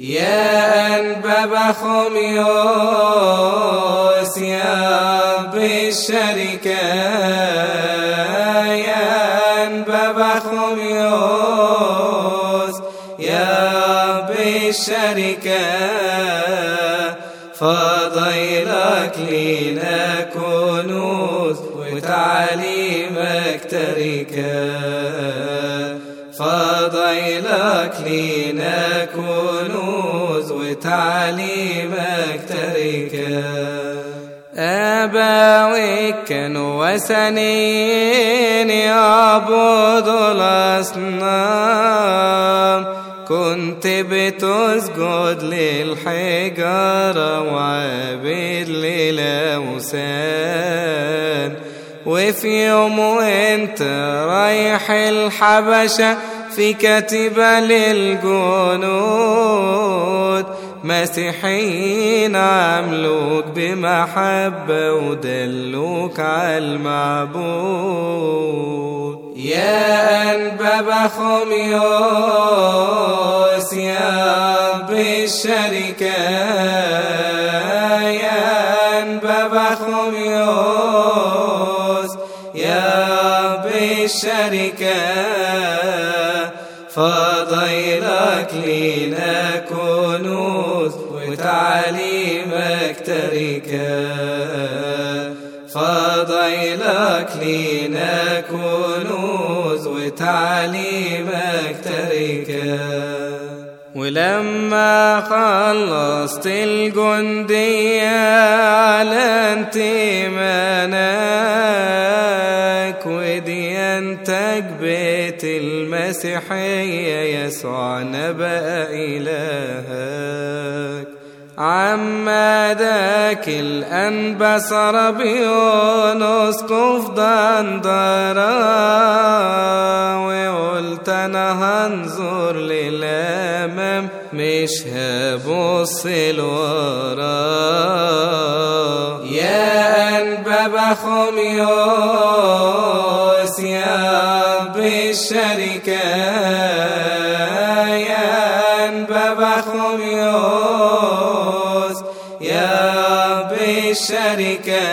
يا أنبب خميوس يا بالشركة يا أنبب خميوس يا بالشركة فضيلك لنا كنوز وتعليمك تركه فضيلك لينا كنوز وتعليمك تركة أباويك كانوا وسنين يعبدوا الأصنام كنت بتسجد للحجارة وعابد للأوثان وفي يوم وانت رايح الحبشة في كتبة للجنود مسيحيين عملوك بمحبة ودلوك على المعبود يا أنباب خميوس يا بالشركة يا أنباب خميوس يا بالشركة فضيلك لينا كنوز وتعليمك تركة فضيلك لينا كنوز وتعليمك تركة ولما خلصت الجندية أعلنت إيمانك وديانتك بيت المسيحية يسوع نبأ إلهك عما ذاك الأنبصر بيونس كف دندرة وقلت أنا هنظر للأمام مش هبص لورا يا أنباب خميوس يا بالشركة يا أنباب خميوس يا بالشركة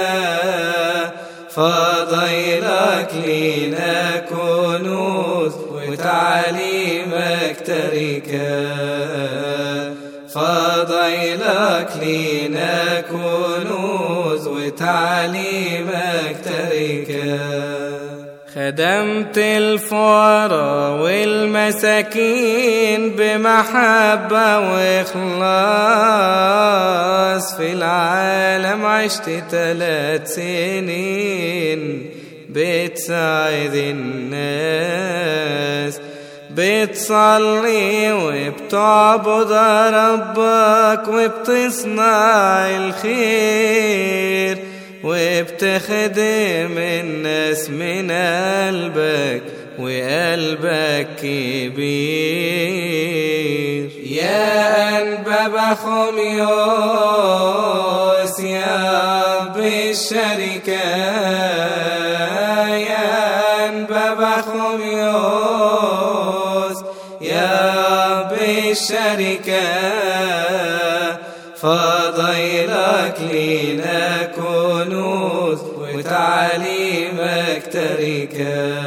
فضيلك لينا كنوز وتعليمك تركة فضيلك لينا كنوز وتعليمك تركه خدمت الفقراء والمساكين بمحبة وإخلاص في العالم عشت ثلاث سنين بتساعد الناس بتصلي وبتعبد ربك وبتصنع الخير وبتخدم الناس من قلبك وقلبك كبير يا أنباب خميوس يا بالشركة يا أنباب خميوس يا بالشركة فضيلك لينا كنوز وتعليمك تركة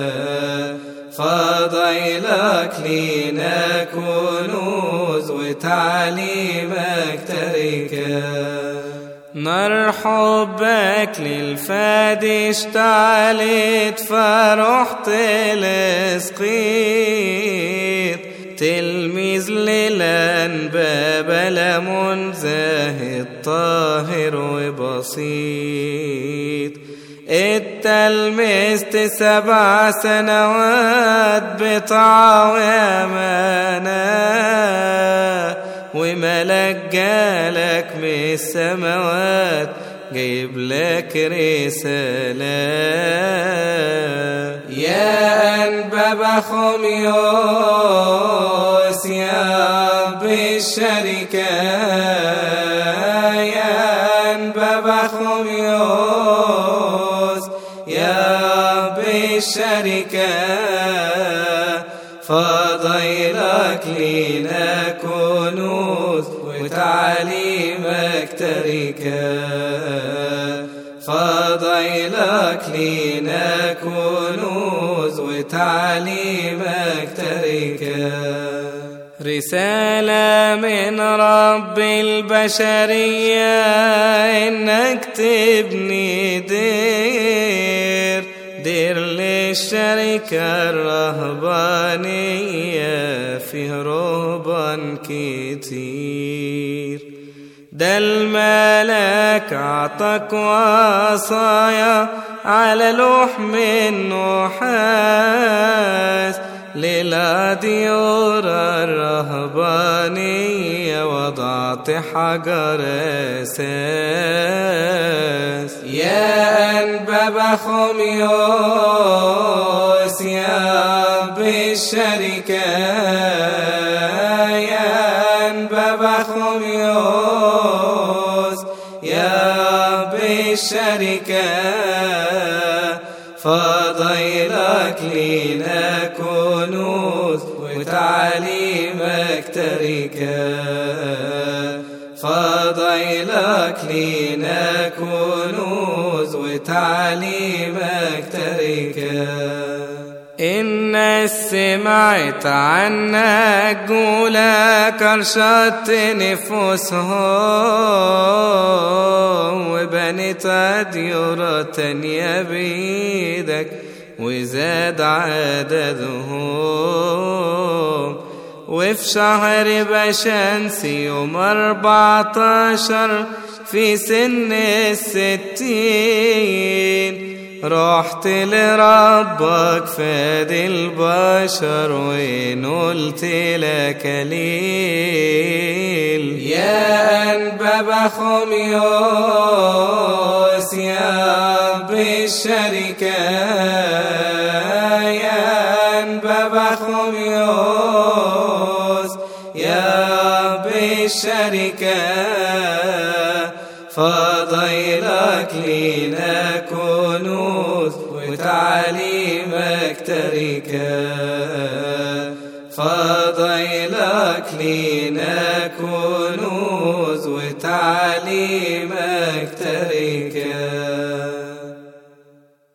فضيلك لينا كنوز وتعليمك تركة نار حبك للفادي اشتعلت فرحت لسقيط تلميذ للأنباب لمن زاهد طاهر وبسيط اتلمست سبع سنوات بطاعة وأمانة وملك جالك من السماوات جايب لك رسالة يا أنباب خميوس يا بالشركة يا أنباب خميوس يا بالشركة فضيلك لينا كل كنوز وتعليمك تركة فضيلك لينا كنوز وتعليمك تركة رسالة من رب البشرية إنك تبني دير دير للشركة الرهبانية فيه رهبان كتير ده الملك عطك وصايا على لوح من نحاس للديور الرهبانية وضعت حجر أساس يا أنباب خميوس يا بالشركة يا أنباب خميوس يا بالشركة فضيلك لينا كنوز وتعليمك تركة فضيلك لينا كنوز وتعليمك تركة إن سمعت عنك قولك أرشدت نفوسهم وبنت ديورة تانية بيدك وزاد عددهم وفي شهر بشمس يوم أربعتاشر في سن الستين رحت لربك فاد البشر وين قلت لك ليل يا أنباب خميوس يا بالشركة يا أنباب خميوس يا بالشركة فضيلك لينا كنوز وتعليمك تركة فضيلك لينا كنوز وتعليمك تركة